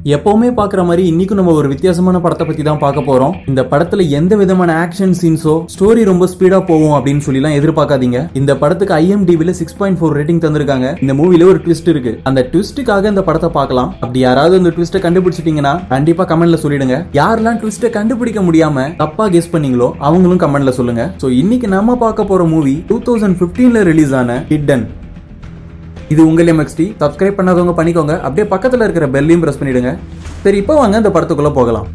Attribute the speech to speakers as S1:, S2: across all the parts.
S1: எப்பவுமே பாக்குற மாதிரி இன்னைக்கும் நம்ம ஒரு வித்தியாசமான படத்தை பத்தி தான் பார்க்க போறோம் இந்த படத்துல எந்த விதமான ஆக்ஷன் சீன்ஸோ ஸ்டோரி ரொம்ப ஸ்பீடா போகும் அப்படின்னு சொல்லி எல்லாம் எதிர்பார்க்காதீங்க இந்த படத்துக்கு ஐஎம்டிபில சிக்ஸ் பாயிண்ட் ஃபோர் ரேட்டிங் தந்திருக்காங்க இந்த மூவில ஒரு ட்விஸ்ட் இருக்கு அந்த ட்விஸ்ட்டுக்காக இந்த படத்தை பார்க்கலாம் அப்படி யாராவது இந்த ட்விஸ்ட்டை கண்டுபிடிச்சிட்டீங்கன்னா கண்டிப்பா கமெண்ட்ல சொல்லிடுங்க யாரெல்லாம் ட்விஸ்ட்டை கண்டுபிடிக்க முடியாம தப்பா கெஸ் பண்ணீங்களோ அவங்களும் கமெண்ட்ல சொல்லுங்க சோ இன்னைக்கு நம்ம பார்க்க போற மூவி டூ தௌசண்ட் பிப்டீன்ல ரிலீஸ் ஆன ஹிட்டன் இது உங்கள் எம்எக்ஸ்டி சப்ஸ்கிரைப் பண்ணாதவங்க பண்ணிக்கோங்க அப்படியே பக்கத்தில் இருக்கிற பெல்லையும் ப்ரெஸ் பண்ணிடுங்க சரி இப்போ வாங்க இந்த படத்துக்குள்ள போகலாம்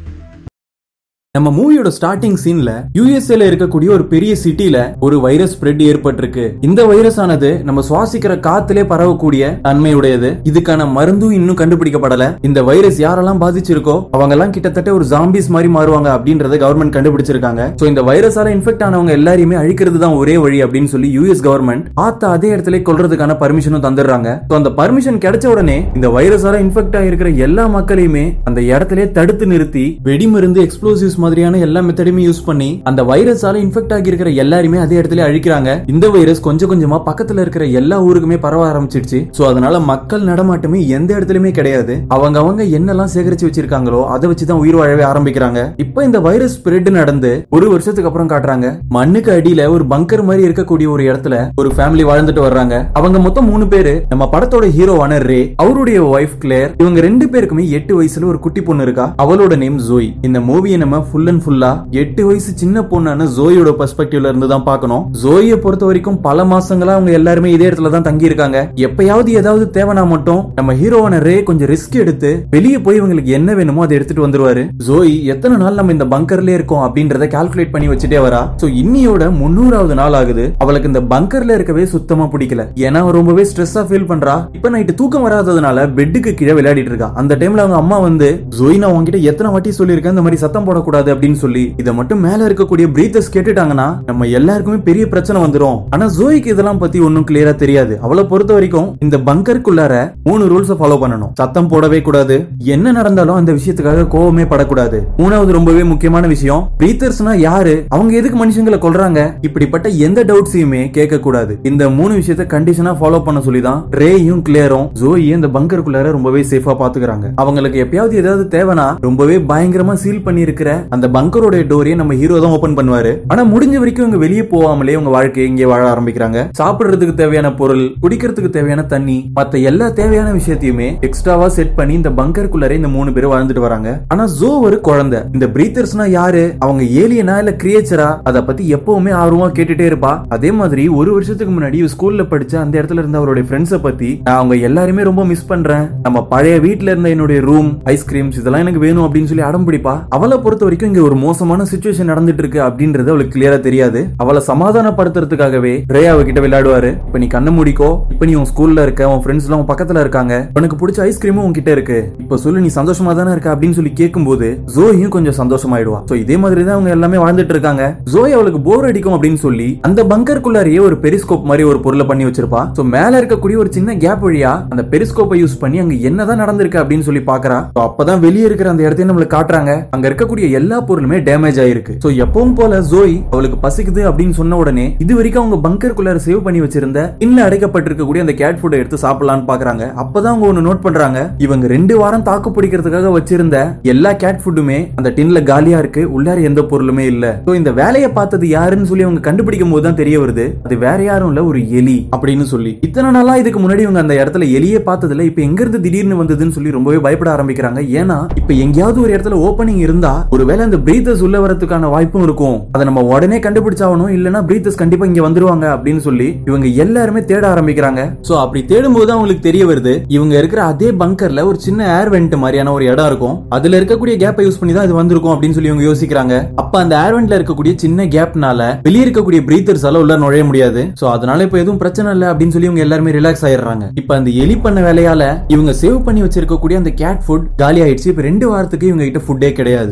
S1: நம்ம மூவியோட ஸ்டார்டிங் சீன்ல யூஎஸ்ஏல இருக்கக்கூடிய ஒரு பெரிய சிட்டில ஒரு வைரஸ் ஸ்ப்ரெட் ஏற்பட்டிருக்கு இந்த வைரஸ் ஆனது நம்ம சுவாசிக்கிற காத்திலே பரவக்கூடிய தன்மையுடையது இதுக்கான மருந்தும் இன்னும் கண்டுபிடிக்கப்படல இந்த வைரஸ் யாரெல்லாம் பாதிச்சிருக்கோ அவங்க எல்லாம் கிட்டத்தட்ட ஒரு ஜாம்பிஸ் மாதிரி மாறுவாங்க அப்படின்றத கவர்மெண்ட் கண்டுபிடிச்சிருக்காங்க சோ இந்த வைரஸால இன்ஃபெக்ட் ஆனவங்க எல்லாரையுமே அழிக்கிறது தான் ஒரே வழி அப்படின்னு சொல்லி யூஎஸ் கவர்மெண்ட் பார்த்த அதே இடத்துல கொல்றதுக்கான பர்மிஷனும் தந்துடுறாங்க சோ அந்த பர்மிஷன் கிடைச்ச உடனே இந்த வைரஸால இன்ஃபெக்ட் ஆகிருக்கிற எல்லா மக்களையுமே அந்த இடத்திலே தடுத்து நிறுத்தி வெடிமருந்து எக்ஸ்ப்ளோசிவ்ஸ் மாதிரியான எல்லா மெத்தடையுமே யூஸ் பண்ணி அந்த வைரஸால இன்ஃபெக்ட் ஆகி இருக்கிற எல்லாருமே அதே இடத்துல அழிக்கிறாங்க இந்த வைரஸ் கொஞ்சம் கொஞ்சமா பக்கத்துல இருக்கிற எல்லா ஊருக்குமே பரவ ஆரம்பிச்சிடுச்சு சோ அதனால மக்கள் நடமாட்டமே எந்த இடத்துலயுமே கிடையாது அவங்க அவங்க என்னெல்லாம் சேகரிச்சு வச்சிருக்காங்களோ அதை வச்சுதான் உயிர் வாழவே ஆரம்பிக்கிறாங்க இப்ப இந்த வைரஸ் ஸ்ப்ரெட் நடந்து ஒரு வருஷத்துக்கு அப்புறம் காட்டுறாங்க மண்ணுக்கு அடியில ஒரு பங்கர் மாதிரி இருக்கக்கூடிய ஒரு இடத்துல ஒரு ஃபேமிலி வாழ்ந்துட்டு வர்றாங்க அவங்க மொத்தம் மூணு பேரு நம்ம படத்தோட ஹீரோவான ரே அவருடைய ஒய்ஃப் கிளேர் இவங்க ரெண்டு பேருக்குமே எட்டு வயசுல ஒரு குட்டி பொண்ணு இருக்கா அவளோட நேம் ஜோய் இந்த மூவியை நம்ம ஃபுல் அண்ட் ஃபுல்லா எட்டு வயசு சின்ன பொண்ணான ஜோயோட பெர்ஸ்பெக்டிவ்ல இருந்து தான் பார்க்கணும் ஜோயை பொறுத்த வரைக்கும் பல மாசங்களா அவங்க எல்லாருமே இதே இடத்துல தான் தங்கி இருக்காங்க எப்பயாவது ஏதாவது தேவைனா மட்டும் நம்ம ஹீரோவான ரே கொஞ்சம் ரிஸ்க் எடுத்து வெளியே போய் இவங்களுக்கு என்ன வேணுமோ அதை எடுத்துட்டு வந்துருவாரு ஜோய் எத்தனை நாள் நம்ம இந்த பங்கர்ல இருக்கோம் அப்படின்றத கால்குலேட் பண்ணி வச்சுட்டே வரா சோ இன்னியோட முன்னூறாவது நாள் ஆகுது அவளுக்கு இந்த பங்கர்ல இருக்கவே சுத்தமா பிடிக்கல ஏன்னா அவ ரொம்பவே ஸ்ட்ரெஸ்ஸா ஃபீல் பண்றா இப்ப நைட்டு தூக்கம் வராததுனால பெட்டுக்கு கீழே விளையாடிட்டு இருக்கா அந்த டைம்ல அவங்க அம்மா வந்து ஜோய் நான் உங்ககிட்ட எத்தனை வாட்டி சொல்லியிருக்கேன் இந்த மாதிரி சத்தம் போடக்கூடாது அப்படின்னு சொல்லி இதை மட்டும் மேல இருக்கக்கூடிய பிரீத்தர்ஸ் கேட்டுட்டாங்கன்னா நம்ம எல்லாருக்குமே பெரிய பிரச்சனை வந்துரும் ஆனா ஜோய்க்கு இதெல்லாம் பத்தி ஒன்னும் கிளியரா தெரியாது அவளை பொறுத்த வரைக்கும் இந்த பங்கருக்குள்ளார மூணு ரூல்ஸ் ஃபாலோ பண்ணணும் சத்தம் போடவே கூடாது என்ன நடந்தாலும் அந்த விஷயத்துக்காக கோவமே படக்கூடாது மூணாவது ரொம்பவே முக்கியமான விஷயம் பிரீத்தர்ஸ்னா யாரு அவங்க எதுக்கு மனுஷங்களை கொல்றாங்க இப்படிப்பட்ட எந்த டவுட்ஸையுமே கேட்க கூடாது இந்த மூணு விஷயத்த கண்டிஷனா ஃபாலோ பண்ண சொல்லி தான் ரேயும் கிளியரும் ஜோயும் இந்த பங்கருக்குள்ளார ரொம்பவே சேஃபா பாத்துக்கிறாங்க அவங்களுக்கு எப்பயாவது ஏதாவது தேவைனா ரொம்பவே பயங்கரமா சீல் பண்ணி இருக்கிற அந்த பங்கரோட டோரையே நம்ம ஹீரோ தான் ஓபன் பண்ணுவாரு ஆனா முடிஞ்ச வரைக்கும் இவங்க வெளியே போகாமலே உங்க வாழ்க்கையை இங்கே வாழ ஆரம்பிக்கிறாங்க சாப்பிடுறதுக்கு தேவையான பொருள் குடிக்கிறதுக்கு தேவையான தண்ணி மத்த எல்லா தேவையான விஷயத்தையுமே எக்ஸ்ட்ராவா செட் பண்ணி இந்த பங்கருக்குள்ளாரே இந்த மூணு பேரும் வாழ்ந்துட்டு வராங்க ஆனா ஜோ ஒரு குழந்தை இந்த பிரீத்தர்ஸ்னா யாரு அவங்க ஏலியனா இல்ல கிரியேச்சரா அத பத்தி எப்பவுமே ஆர்வமா கேட்டுட்டே இருப்பா அதே மாதிரி ஒரு வருஷத்துக்கு முன்னாடி இவ ஸ்கூல்ல படிச்ச அந்த இடத்துல இருந்த அவருடைய ஃப்ரெண்ட்ஸ பத்தி நான் அவங்க எல்லாருமே ரொம்ப மிஸ் பண்றேன் நம்ம பழைய வீட்ல இருந்த என்னுடைய ரூம் ஐஸ்கிரீம்ஸ் இதெல்லாம் எனக்கு வேணும் அப்படின்னு சொல்லி அடம் பிடிப்பா அவளை பொறுத்த வரைக்கும் இங்க ஒரு மோசமான சுச்சுவேஷன் நடந்துட்டு இருக்கு அப்படின்றது அவளுக்கு கிளியரா தெரியாது அவளை சமாதானப்படுத்துறதுக்காகவே ரே அவகிட்ட விளையாடுவாரு இப்ப நீ கண்ணு முடிக்கோ இப்ப நீ உன் ஸ்கூல்ல இருக்க உன் ஃப்ரெண்ட்ஸ் எல்லாம் உன் பக்கத்துல இருக்காங்க உனக்கு பிடிச்ச ஐஸ்கிரீமும் உன்கிட்ட இருக்கு இப்ப சொல்லு நீ சந்தோஷமா தானே இருக்க அப்படின்னு சொல்லி கேட்கும்போது ஜோயும் கொஞ்சம் சந்தோஷமாயிடுவா சோ இதே மாதிரி தான் அவங்க எல்லாமே வாழ்ந்துட்டு இருக்காங்க ஜோய் அவளுக்கு போர் அடிக்கும் அப்படின்னு சொல்லி அந்த பங்கருக்குள்ளாரியே ஒரு பெரிஸ்கோப் மாதிரி ஒரு பொருளை பண்ணி வச்சிருப்பா சோ மேல இருக்கக்கூடிய ஒரு சின்ன கேப் வழியா அந்த பெரிஸ்கோப்பை யூஸ் பண்ணி அங்க என்னதான் நடந்திருக்கு அப்படின்னு சொல்லி பாக்குறா So அப்பதான் வெளியே இருக்கிற அந்த இடத்தையும் நம்மளுக்கு காட்டுறாங்க அங்க இருக்கக்கூடிய எல்லா பொருளுமே டேமேஜ் ஆயிருக்கு சோ எப்பவும் போல ஜோய் அவளுக்கு பசிக்குது அப்படின்னு சொன்ன உடனே இது வரைக்கும் அவங்க பங்கருக்குள்ளார சேவ் பண்ணி வச்சிருந்த இன்னும் அடைக்கப்பட்டிருக்கக்கூடிய அந்த கேட் ஃபுட்டை எடுத்து சாப்பிடலாம்னு பாக்குறாங்க அப்பதான் அவங்க ஒண்ணு நோட் பண்றாங்க இவங்க ரெண்டு வாரம் தாக்கு பிடிக்கிறதுக்காக வச்சிருந்த எல்லா கேட் ஃபுட்டுமே அந்த டின்ல காலியா இருக்கு உள்ளார எந்த பொருளுமே இல்ல சோ இந்த வேலையை பார்த்தது யாருன்னு சொல்லி அவங்க கண்டுபிடிக்கும் போது தான் தெரிய வருது அது வேற யாரும் இல்ல ஒரு எலி அப்படின்னு சொல்லி இத்தனை நாளா இதுக்கு முன்னாடி இவங்க அந்த இடத்துல எலியே பார்த்ததுல இப்ப எங்க இருந்து திடீர்னு வந்ததுன்னு சொல்லி ரொம்பவே பயப்பட ஆரம்பிக்கிறாங்க ஏன்னா இப்ப எங்கேயாவது ஒரு இடத்துல ஓப்பனிங் இருந்தா ஒருவேளை அந்த பிரீத்தர்ஸ் உள்ள வரதுக்கான வாய்ப்பும் இருக்கும் அதை நம்ம உடனே கண்டுபிடிச்சாகணும் இல்லனா பிரீத்தர்ஸ் கண்டிப்பா இங்க வந்துருவாங்க அப்படின்னு சொல்லி இவங்க எல்லாருமே தேட ஆரம்பிக்கிறாங்க சோ அப்படி தேடும் போது அவங்களுக்கு தெரிய வருது இவங்க இருக்கிற அதே பங்கர்ல ஒரு சின்ன ஏர் வெண்ட் மாதிரியான ஒரு இடம் இருக்கும் அதுல இருக்கக்கூடிய கேப்பை யூஸ் பண்ணி தான் இது வந்திருக்கும் அப்படின்னு சொல்லி இவங்க யோசிக்கிறாங்க அப்ப அந்த ஏர் வெண்ட்ல இருக்கக்கூடிய சின்ன கேப்னால வெளியே இருக்கக்கூடிய பிரீத்தர்ஸால உள்ள நுழைய முடியாது சோ அதனால இப்ப எதுவும் பிரச்சனை இல்ல அப்படின்னு சொல்லி இவங்க எல்லாருமே ரிலாக்ஸ் ஆயிடுறாங்க இப்ப அந்த எலி பண்ண வேலையால இவங்க சேவ் பண்ணி வச்சிருக்கக்கூடிய அந்த கேட் ஃபுட் காலி ஆயிடுச்சு இப்ப ரெண்டு வாரத்துக்கு இவங்க கிட்ட ஃபுட்டே கிடையாது சோ அப்பதான்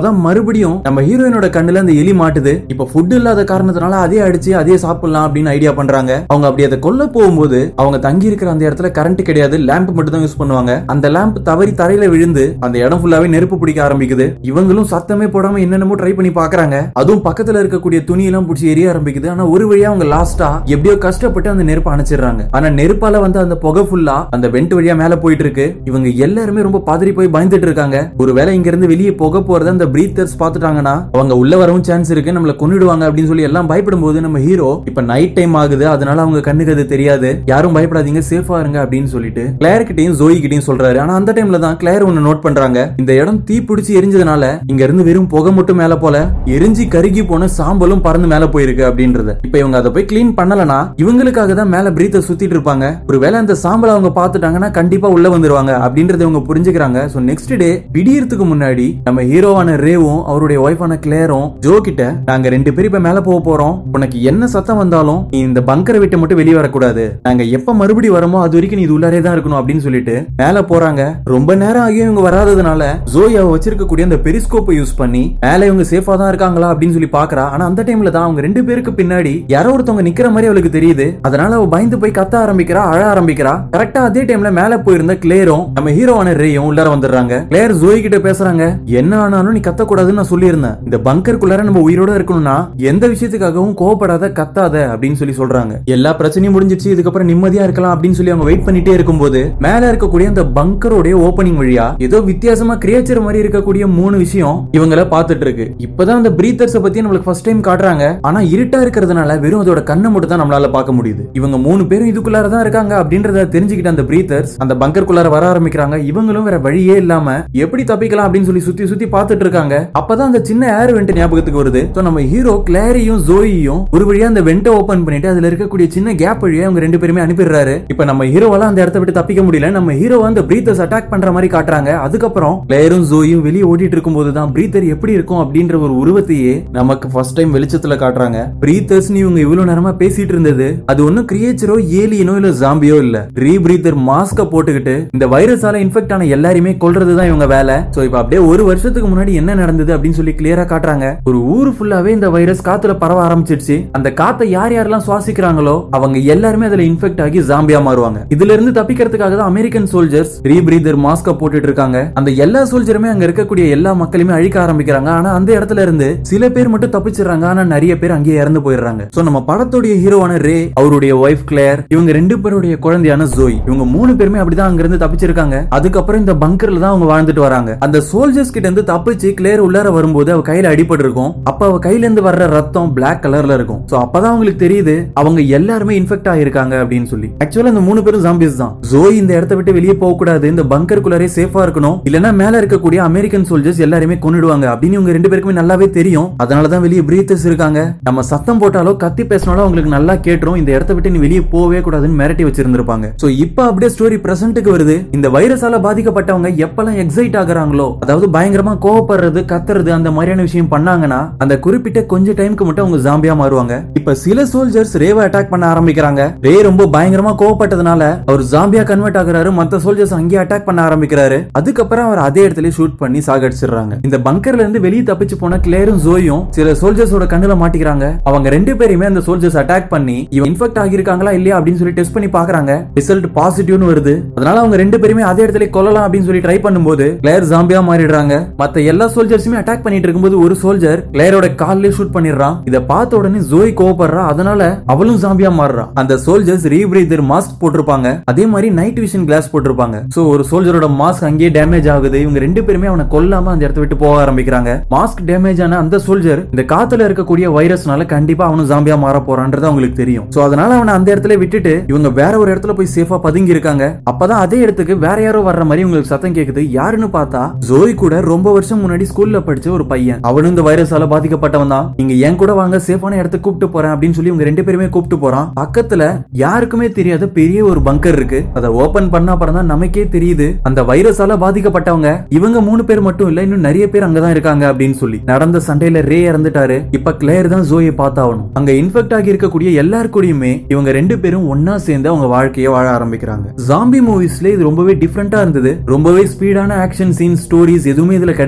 S1: அப்பதான் மறுபடியும் நம்ம ஹீரோயினோட கண்ணுல அந்த எலி மாட்டுது இப்ப ஃபுட் இல்லாத காரணத்தினால அதே அடிச்சு அதே சாப்பிடலாம் அப்படின்னு ஐடியா பண்றாங்க அவங்க அப்படி அதை கொல்ல போகும்போது அவங்க தங்கி இருக்கிற அந்த இடத்துல கரண்ட் கிடையாது லேம்ப் மட்டும் தான் யூஸ் பண்ணுவாங்க அந்த லேம்ப் தவறி தரையில விழுந்து அந்த இடம் ஃபுல்லாவே நெருப்பு பிடிக்க ஆரம்பிக்குது இவங்களும் சத்தமே போடாம என்னென்னமோ ட்ரை பண்ணி பாக்குறாங்க அதுவும் பக்கத்துல இருக்கக்கூடிய துணி எல்லாம் பிடிச்சி எரிய ஆரம்பிக்குது ஆனா ஒரு வழியா அவங்க லாஸ்டா எப்படியோ கஷ்டப்பட்டு அந்த நெருப்பை அணைச்சிடுறாங்க ஆனா நெருப்பால வந்து அந்த புகை ஃபுல்லா அந்த வெண்ட் வழியா மேல போயிட்டு இருக்கு இவங்க எல்லாருமே ரொம்ப பதறி போய் பயந்துட்டு இருக்காங்க ஒருவேளை இங்க இருந்து வெளியே புகை போறத அந்த பிரீத்தர்ஸ் பாத்துட்டாங்கன்னா அவங்க உள்ள வரவும் சான்ஸ் இருக்கு நம்மள கொன்னுடுவாங்க அப்படின்னு சொல்லி எல்லாம் பயப்படும் போது நம்ம ஹீரோ இப்ப நைட் டைம் ஆகுது அதனால அவங்க கண்ணுக்கு அது தெரியாது யாரும் பயப்படாதீங்க சேஃபா இருங்க அப்படின்னு சொல்லிட்டு கிளேர் கிட்டையும் ஜோயி கிட்டையும் சொல்றாரு ஆனா அந்த டைம்ல தான் கிளேர் ஒன்னு நோட் பண்றாங்க இந்த இடம் தீ பிடிச்சி எரிஞ்சதுனால இங்க இருந்து வெறும் புகை மட்டும் மேல போல எரிஞ்சு கருகி போன சாம்பலும் பறந்து மேல போயிருக்கு அப்படின்றத இப்ப இவங்க அதை போய் க்ளீன் பண்ணலனா இவங்களுக்காக தான் மேல பிரீத்த சுத்திட்டு இருப்பாங்க ஒருவேளை அந்த சாம்பலை அவங்க பாத்துட்டாங்கன்னா கண்டிப்பா உள்ள வந்துருவாங்க அப்படின்றத இவங்க புரிஞ்சுக்கிறாங்க சோ நெக்ஸ்ட் டே விடியறதுக்கு முன்னாடி நம்ம ஹீரோவான ரேவும் அவருடைய ஒய்ஃபான கிளேரும் ஜோ கிட்ட நாங்க ரெண்டு பேரும் இப்ப மேல போக போறோம் உனக்கு என்ன சத்தம் வந்தாலும் நீ இந்த பங்கரை விட்டு மட்டும் வெளியே வரக்கூடாது நாங்க எப்ப மறுபடி வரமோ அது வரைக்கும் நீ இது உள்ளாரே தான் இருக்கணும் அப்படின்னு சொல்லிட்டு மேல போறாங்க ரொம்ப நேரம் ஆகியும் இவங்க வராததுனால ஜோய் அவ வச்சிருக்கக்கூடிய அந்த பெரிஸ்கோப்பை யூஸ் பண்ணி மேல இவங்க சேஃபா தான் இருக்காங்களா அப்படின்னு சொல்லி பாக்குறா ஆனா அந்த டைம்ல தான் அவங்க ரெண்டு பேருக்கு பின்னாடி யாரோ ஒருத்தவங்க நிக்கிற மாதிரி அவளுக்கு தெரியுது அதனால அவ பயந்து போய் கத்த ஆரம்பிக்கிறா அழ ஆரம்பிக்கிறா கரெக்டா அதே டைம்ல மேல போயிருந்த கிளேரும் நம்ம ஹீரோவான ரேயும் உள்ளார வந்துடுறாங்க கிளேர் ஜோய் கிட்ட பேசுறாங்க என்ன ஆனாலும் நீ கத்த கூடாதுன்னு நான் சொல்லியிருந்தேன் இந்த பங்கருக்குள்ளார நம்ம உயிரோட இருக்கணும்னா எந்த விஷயத்துக்காகவும் கோவப்படாத கத்தாத அப்படின்னு சொல்லி சொல்றாங்க எல்லா பிரச்சனையும் முடிஞ்சிச்சு இதுக்கப்புறம் நிம்மதியா இருக்கலாம் அப்படின்னு சொல்லி அவங்க வெயிட் பண்ணிட்டே இருக்கும்போது மேல இருக்கக்கூடிய அந்த பங்கரோடைய ஓபனிங் வழியா ஏதோ வித்தியாசமா கிரியேச்சர் மாதிரி இருக்கக்கூடிய மூணு விஷயம் இவங்கள பாத்துட்டு இருக்கு இப்பதான் அந்த பிரீத்தர்ஸ் பத்தி நம்மளுக்கு ஃபர்ஸ்ட் டைம் காட்டுறாங்க ஆனா இருட்டா இருக்கிறதுனால வெறும் அதோட கண்ணை மட்டும் தான் நம்மளால பார்க்க முடியுது இவங்க மூணு பேரும் இதுக்குள்ளார தான் இருக்காங்க அப்படின்றத தெரிஞ்சுக்கிட்ட அந்த பிரீத்தர்ஸ் அந்த பங்கருக்குள்ளார வர ஆரம்பிக்கிறாங்க இவங்களும் வேற வழியே இல்லாம எப்படி தப்பிக்கலாம் அப்படின்னு சொல்லி சுத்தி சுத்தி பார்த்துட்டு இருக்காங்க அப்பதான் அந்த சின்ன ஏர் வெண்ட் ஞாபகத்துக்கு வருது சோ நம்ம ஹீரோ கிளாரியும் ஜோயியும் ஒரு வழியா அந்த வெண்ட்டை ஓபன் பண்ணிட்டு அதுல இருக்கக்கூடிய சின்ன கேப் வழியா அவங்க ரெண்டு பேருமே அனுப்பிடுறாரு இப்ப நம்ம ஹீரோவால அந்த இடத்த விட்டு தப்பிக்க முடியல நம்ம ஹீரோ அந்த பிரீத்தர்ஸ் அட்டாக் பண்ற மாதிரி காட்டுறாங்க அதுக்கப்புறம் கிளேரும் ஜோயும் வெளியே ஓடிட்டு இருக்கும்போது தான் பிரீத்தர் எப்படி இருக்கும் அப்படின்ற ஒரு உருவத்தையே நமக்கு ஃபர்ஸ்ட் டைம் வெளிச்சத்துல காட்டுறாங்க பிரீத்தர்ஸ் இவங்க இவ்வளவு நேரமா பேசிட்டு இருந்தது அது ஒன்னும் கிரியேச்சரோ ஏலியனோ இல்ல ஜாம்பியோ இல்ல ரீபிரீத்தர் மாஸ்க போட்டுக்கிட்டு இந்த வைரஸால இன்ஃபெக்ட் ஆன எல்லாரையுமே கொல்றதுதான் இவங்க வேலை சோ இப்ப அப்படியே ஒரு வருஷத்துக்கு முன்னாடி என்ன நடந்தது அப்படின்னு சொல்லி கிளியரா காட்டுறாங்க ஒரு ஊர் ஃபுல்லாவே இந்த வைரஸ் காத்துல பரவ ஆரம்பிச்சிருச்சு அந்த காத்தை யார் யாரெல்லாம் சுவாசிக்கிறாங்களோ அவங்க எல்லாருமே அதுல இன்ஃபெக்ட் ஆகி ஜாம்பியா மாறுவாங்க இதுல இருந்து தப்பிக்கிறதுக்காக தான் அமெரிக்கன் சோல்ஜர்ஸ் ரீபிரீதர் மாஸ்க போட்டுட்டு இருக்காங்க அந்த எல்லா சோல்ஜருமே அங்க இருக்கக்கூடிய எல்லா மக்களுமே அழிக்க ஆரம்பிக்கிறாங்க ஆனா அந்த இடத்துல இருந்து சில பேர் மட்டும் தப்பிச்சிடுறாங்க ஆனா நிறைய பேர் அங்கேயே இறந்து போயிடுறாங்க சோ நம்ம படத்துடைய ஹீரோவான ரே அவருடைய ஒய்ஃப் கிளேர் இவங்க ரெண்டு பேருடைய குழந்தையான ஜோய் இவங்க மூணு பேருமே அப்படிதான் அங்க இருந்து தப்பிச்சிருக்காங்க அதுக்கப்புறம் இந்த பங்கர்ல தான் அவங்க வாழ்ந்துட்டு வராங்க அந்த சோல்ஜர்ஸ் கிட்ட இருந்து தப்பிச்சு கிளேர் உள்ளார வரும்போது அவ கையில அடிபட்டு இருக்கும் அப்ப அவ கையில இருந்து வர்ற ரத்தம் பிளாக் கலர்ல இருக்கும் சோ அப்பதான் அவங்களுக்கு தெரியுது அவங்க எல்லாருமே இன்ஃபெக்ட் ஆயிருக்காங்க அப்படின்னு சொல்லி ஆக்சுவலா இந்த மூணு பேரும் ஜாம்பிஸ் தான் ஜோய் இந்த இடத்த விட்டு வெளியே போக கூடாது இந்த பங்கருக்குள்ளாரே சேஃபா இருக்கணும் இல்லனா மேல இருக்கக்கூடிய அமெரிக்கன் சோல்ஜர்ஸ் எல்லாருமே கொன்னுடுவாங்க அப்படின்னு இவங்க ரெண்டு பேருக்குமே நல்லாவே தெரியும் அதனாலதான் வெளியே பிரீத்தர்ஸ் இருக்காங்க நம்ம சத்தம் போட்டாலோ கத்தி பேசினாலும் அவங்களுக்கு நல்லா கேட்டுரும் இந்த இடத்த விட்டு நீ வெளியே போகவே கூடாதுன்னு மிரட்டி வச்சிருந்திருப்பாங்க சோ இப்ப அப்படியே ஸ்டோரி பிரசன்ட்டுக்கு வருது இந்த வைரஸால பாதிக்கப்பட்டவங்க எப்பெல்லாம் எக்ஸைட் ஆகுறாங்களோ அதாவது பயங்கரமா கோவப்படுறது கத்துறது அந்த மாதிரியான விஷயம் பண்ணாங்கன்னா அந்த குறிப்பிட்ட கொஞ்ச டைம்க்கு மட்டும் அவங்க ஜாம்பியா மாறுவாங்க இப்ப சில சோல்ஜர்ஸ் ரேவை அட்டாக் பண்ண ஆரம்பிக்கிறாங்க ரே ரொம்ப பயங்கரமா கோவப்பட்டதுனால அவர் ஜாம்பியா கன்வெர்ட் ஆகுறாரு மத்த சோல்ஜர்ஸ் அங்கேயே அட்டாக் பண்ண ஆரம்பிக்கிறாரு அதுக்கப்புறம் அவர் அதே இடத்துல ஷூட் பண்ணி சாகடிச்சிடுறாங்க இந்த பங்கர்ல இருந்து வெளியே தப்பிச்சு போன கிளேரும் ஜோயும் சில சோல்ஜர்ஸோட கண்ணுல மாட்டிக்கிறாங்க அவங்க ரெண்டு பேருமே அந்த சோல்ஜர்ஸ் அட்டாக் பண்ணி இவன் இன்ஃபெக்ட் ஆகியிருக்காங்களா இல்லையா அப்படின்னு சொல்லி டெஸ்ட் பண்ணி பாக்குறாங்க ரிசல்ட் பாசிட்டிவ்னு வருது அதனால அவங்க ரெண்டு பேருமே அதே இடத்துல கொல்லலாம் அப்படின்னு சொல்லி ட்ரை பண்ணும்போது கிளேர் ஜாம்பியா மாறிடுறாங்க மத்த எல்லா சோல்ஜர்ஸுமே அட்டாக் பண்ணிட்டு இருக்கும்போது ஒரு சோல்ஜர் கிளேரோட கால்ல ஷூட் பண்ணிடுறான் இத பார்த்த உடனே ஜோய் கோவப்படுறா அதனால அவளும் ஜாம்பியா மாறுறா அந்த சோல்ஜர்ஸ் ரீபிரீதர் மாஸ்க் போட்டிருப்பாங்க அதே மாதிரி நைட் விஷன் கிளாஸ் போட்டிருப்பாங்க சோ ஒரு சோல்ஜரோட மாஸ்க் அங்கேயே டேமேஜ் ஆகுது இவங்க ரெண்டு பேருமே அவனை கொல்லாம அந்த இடத்த விட்டு போக ஆரம்பிக்கிறாங்க மாஸ்க் டேமேஜ் ஆன அந்த சோல்ஜர் இந்த காத்துல இருக்கக்கூடிய வைரஸ்னால கண்டிப்பா அவனும் ஜாம்பியா மாற போறான்றது அவங்களுக்கு தெரியும் சோ அதனால அவனை அந்த இடத்துல விட்டுட்டு இவங்க வேற ஒரு இடத்துல போய் சேஃபா பதுங்கி இருக்காங்க அப்பதான் அதே இடத்துக்கு வேற யாரோ வர்ற மாதிரி உங்களுக்கு சத்தம் கேக்குது யாருன்னு பார்த்தா ஜோய் கூட ரொம்ப வருஷம் முன்னாடி ஸ்கூல்ல படிச்ச ஒரு பையன் அவனும் இந்த வைரஸால பாதிக்கப்பட்டவன் தான் நீங்க என் கூட வாங்க சேஃபான இடத்துக்கு கூப்பிட்டு போறேன் அப்படின்னு சொல்லி இவங்க ரெண்டு பேருமே கூப்பிட்டு போறான் பக்கத்துல யாருக்குமே தெரியாத பெரிய ஒரு பங்கர் இருக்கு அதை ஓபன் பண்ண அப்புறம் தான் நமக்கே தெரியுது அந்த வைரஸால பாதிக்கப்பட்டவங்க இவங்க மூணு பேர் மட்டும் இல்ல இன்னும் நிறைய பேர் அங்கதான் இருக்காங்க அப்படின்னு சொல்லி நடந்த சண்டையில ரே இறந்துட்டாரு இப்ப கிளேர் தான் ஜோயை பார்த்தாகணும் அங்க இன்ஃபெக்ட் ஆகி இருக்கக்கூடிய எல்லாருக்கூடயுமே இவங்க ரெண்டு பேரும் ஒன்னா சேர்ந்து அவங்க வாழ்க்கையை வாழ ஆரம்பிக்கிறாங்க ஜாம்பி மூவிஸ்ல இது ரொம்பவே டிஃப்ரெண்டா இருந்தது ரொம்பவே ஸ்பீடான ஆக்ஷன் சீன் ஸ்டோரிஸ் எதுவுமே இதுல கிடையாது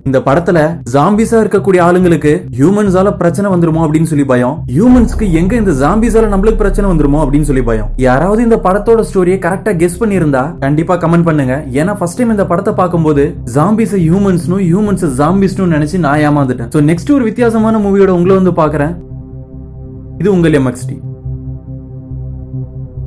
S1: இந்த படத்துல ஜாம்பிஸா இருக்கக்கூடிய ஆளுங்களுக்கு ஹியூமன்ஸால பிரச்சனை வந்துருமோ அப்படின்னு சொல்லி பயம் ஹியூமன்ஸ்க்கு எங்க இந்த ஜாம்பிஸால நம்மளுக்கு பிரச்சனை வந்துருமோ அப்படின்னு சொல்லி பயம் யாராவது இந்த படத்தோட ஸ்டோரியை கரெக்டா கெஸ் பண்ணியிருந்தா கண்டிப்பா கமெண்ட் பண்ணுங்க ஏன்னா ஃபர்ஸ்ட் டைம் இந்த படத்தை பார்க்கும்போது ஜாம்பிஸ் ஹியூமன்ஸ்னும் ஹியூமன்ஸ் ஜாம்பிஸ்னு நினைச்சு நான் ஏமாந்துட்டேன் ஸோ நெக்ஸ்ட் ஒரு வித்தியாசமான மூவியோட உங்களை வந்து பாக்குறேன் இது உங்கள் எம்எக்ஸ்டி